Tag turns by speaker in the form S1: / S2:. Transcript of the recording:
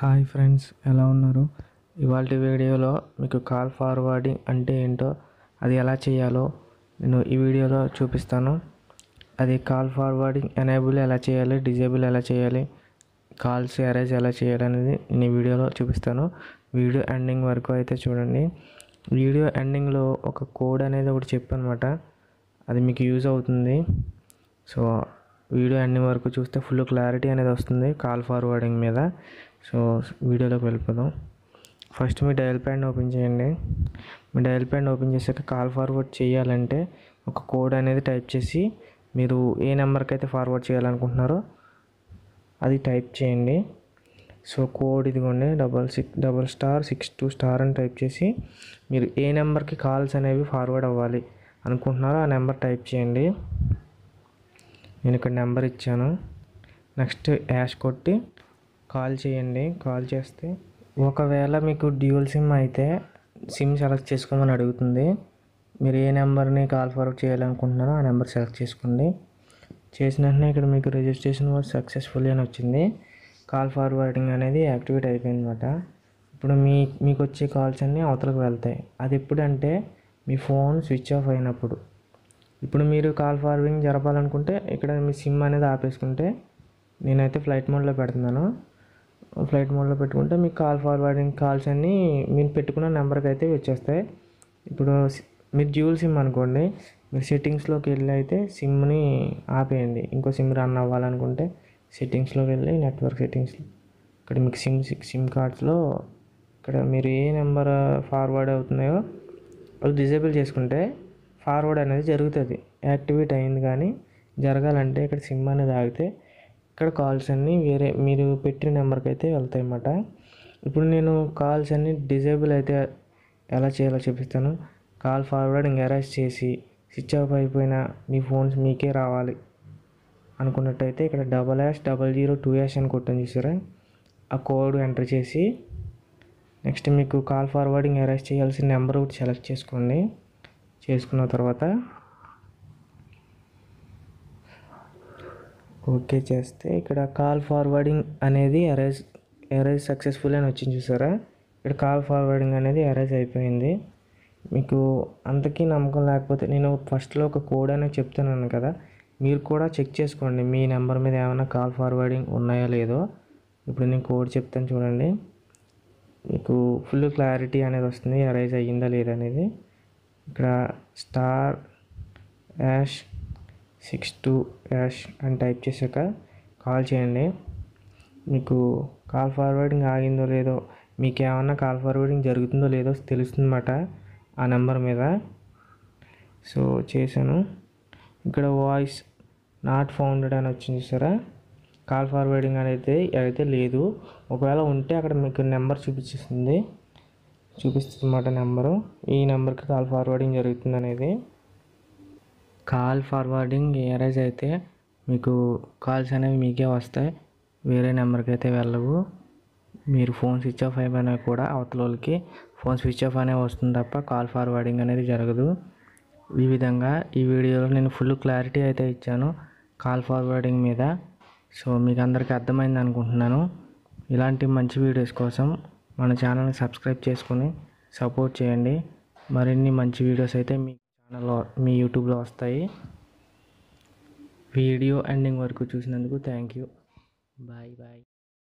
S1: hi friends ఎలా ఉన్నారు ఇవాళ వీడియోలో మీకు కాల్ ఫార్వర్డింగ్ అంటే ఏంటో అది ఎలా చేయాలో నేను ఈ వీడియోలో చూపిస్తాను అది కాల్ ఫార్వర్డింగ్ ఎనేబుల్ ఎలా చేయాలి డిజేబుల్ ఎలా చేయాలి కాల్స్ అరేంజ్ ఎలా చేయాలి అనేది నేను ఈ వీడియోలో చూపిస్తాను వీడియో ఎండింగ్ వరకు అయితే చూడండి వీడియో ఎండింగ్లో ఒక కోడ్ అనేది ఒకటి చెప్పనమాట అది మీకు యూజ్ అవుతుంది సో వీడియో ఎండింగ్ వరకు చూస్తే ఫుల్ క్లారిటీ అనేది వస్తుంది కాల్ ఫార్వర్డింగ్ మీద సో వీడియోలోకి వెళ్ళిపోదాం ఫస్ట్ మీ డయల్ ప్యాడ్ ఓపెన్ చేయండి మీ డయల్ ప్యాడ్ ఓపెన్ చేశాక కాల్ ఫార్వర్డ్ చేయాలంటే ఒక కోడ్ అనేది టైప్ చేసి మీరు ఏ నెంబర్కి అయితే ఫార్వర్డ్ చేయాలనుకుంటున్నారో అది టైప్ చేయండి సో కోడ్ ఇదిగోండి double six double star six two star అని టైప్ చేసి మీరు ఏ నెంబర్కి కాల్స్ అనేవి ఫార్వర్డ్ అవ్వాలి అనుకుంటున్నారో ఆ నెంబర్ టైప్ చేయండి నేను ఇక్కడ నెంబర్ ఇచ్చాను నెక్స్ట్ యాష్ కొట్టి కాల్ చేయండి కాల్ చేస్తే ఒకవేళ మీకు డ్యూయల్ సిమ్ అయితే సిమ్ సెలెక్ట్ చేసుకోమని అడుగుతుంది మీరు ఏ నెంబర్ని కాల్ ఫార్వర్డ్ చేయాలనుకుంటున్నారో ఆ నెంబర్ సెలెక్ట్ చేసుకోండి చేసిన వెంటనే ఇక్కడ మీకు రిజిస్ట్రేషన్ వాజ్ సక్సెస్ఫుల్ అని వచ్చింది కాల్ ఫార్వర్డింగ్ అనేది యాక్టివేట్ అయిపోయింది అనమాట ఇప్పుడు మీ మీకు వచ్చే కాల్స్ అన్నీ అవతలకు వెళ్తాయి అది ఎప్పుడంటే మీ ఫోన్ స్విచ్ ఆఫ్ అయినప్పుడు ఇప్పుడు మీరు కాల్ ఫార్వర్డింగ్ జరపాలనుకుంటే ఇక్కడ మీ సిమ్ అనేది ఆపేసుకుంటే నేనైతే ఫ్లైట్ మోడ్లో పెడుతున్నాను ఫ్లైట్ మోడ్లో పెట్టుకుంటే మీకు కాల్ ఫార్వర్డింగ్ కాల్స్ అన్నీ మీరు పెట్టుకున్న నెంబర్కి అయితే వచ్చేస్తాయి ఇప్పుడు సి- మీరు డ్యూల్ సిమ్ అనుకోండి మీరు సెట్టింగ్స్లోకి వెళ్ళి అయితే సిమ్ని ఆపేయండి ఇంకో సిమ్ రన్ అవ్వాలనుకుంటే సెట్టింగ్స్లోకి వెళ్ళి నెట్వర్క్ సెట్టింగ్స్ ఇక్కడ మీకు సిమ్ సిమ్ కార్డ్స్లో ఇక్కడ మీరు ఏ నెంబర్ ఫార్వర్డ్ అవుతున్నాయో అది డిజేబుల్ చేసుకుంటే ఫార్వర్డ్ అనేది జరుగుతుంది యాక్టివేట్ అయింది కానీ జరగాలంటే ఇక్కడ సిమ్ అనేది ఆగితే ఇక్కడ కాల్స్ అన్నీ వేరే మీరు పెట్టిన నెంబర్కి అయితే వెళ్తాయి అన్నమాట ఇప్పుడు నేను కాల్స్ అన్నీ డిజేబుల్ అయితే ఎలా చేయాలో చూపిస్తాను కాల్ ఫార్వర్డింగ్ అరెస్ట్ చేసి స్విచ్ ఆఫ్ అయిపోయిన మీ ఫోన్స్ మీకే రావాలి అనుకున్నట్టయితే ఇక్కడ double hash double zero two hash అని కొట్టని చూసారా ఆ కోడ్ ఎంటర్ చేసి నెక్స్ట్ మీకు కాల్ ఫార్వర్డింగ్ అరెస్ట్ చేయాల్సిన నెంబర్ ఒకటి సెలెక్ట్ చేసుకోండి చేసుకున్న తర్వాత ఓకే చేస్తే ఇక్కడ కాల్ ఫార్వర్డింగ్ అనేది అరేజ్ అరేజ్ సక్సెస్ఫుల్ అని వచ్చింది చూసారా ఇక్కడ కాల్ ఫార్వర్డింగ్ అనేది అరేజ్ అయిపోయింది మీకు అంతకీ నమ్మకం లేకపోతే నేను ఫస్ట్లో ఒక కోడ్ అనేది చెప్తున్నాను కదా మీరు కూడా చెక్ చేసుకోండి మీ నెంబర్ మీద ఏమైనా కాల్ ఫార్వర్డింగ్ ఉన్నాయో లేదో ఇప్పుడు నేను కోడ్ చెప్తాను చూడండి మీకు ఫుల్ క్లారిటీ అనేది వస్తుంది అరైజ్ అయ్యిందా లేదా అనేది ఇక్కడ star hash six two hash అని టైప్ చేశాక కాల్ చేయండి మీకు కాల్ ఫార్వర్డింగ్ ఆగిందో లేదో మీకు ఏమన్నా కాల్ ఫార్వర్డింగ్ జరుగుతుందో లేదో తెలుస్తుందన్నమాట ఆ నెంబర్ మీద సో చేశాను ఇక్కడ వాయిస్ నాట్ ఫౌండెడ్ అని వచ్చింది చూసారా కాల్ ఫార్వర్డింగ్ అనేది అయితే లేదు ఒకవేళ ఉంటే అక్కడ మీకు నెంబర్ చూపించేస్తుంది చూపిస్తుంది అన్నమాట నెంబరు ఈ నెంబర్కి కాల్ ఫార్వర్డింగ్ జరుగుతుంది అనేది కాల్ ఫార్వర్డింగ్ ఏరైజ్ అయితే మీకు కాల్స్ అనేవి మీకే వస్తాయి వేరే నెంబర్కి అయితే వెళ్ళవు మీరు ఫోన్ స్విచ్ ఆఫ్ అయిపోయినా కూడా అవతల వాళ్ళకి ఫోన్ స్విచ్ ఆఫ్ అనే వస్తుంది తప్ప కాల్ ఫార్వర్డింగ్ అనేది జరగదు ఈ విధంగా ఈ వీడియోలో నేను ఫుల్ క్లారిటీ అయితే ఇచ్చాను కాల్ ఫార్వర్డింగ్ మీద సో మీకు అందరికీ అర్థమైంది అనుకుంటున్నాను ఇలాంటి మంచి వీడియోస్ కోసం మన ఛానల్ని సబ్స్క్రైబ్ చేసుకుని సపోర్ట్ చేయండి మరిన్ని మంచి వీడియోస్ అయితే మీ ఛానల్లో మీ యూట్యూబ్లో వస్తాయి వీడియో ఎండింగ్ వరకు చూసినందుకు థ్యాంక్ యూ బాయ్ బాయ్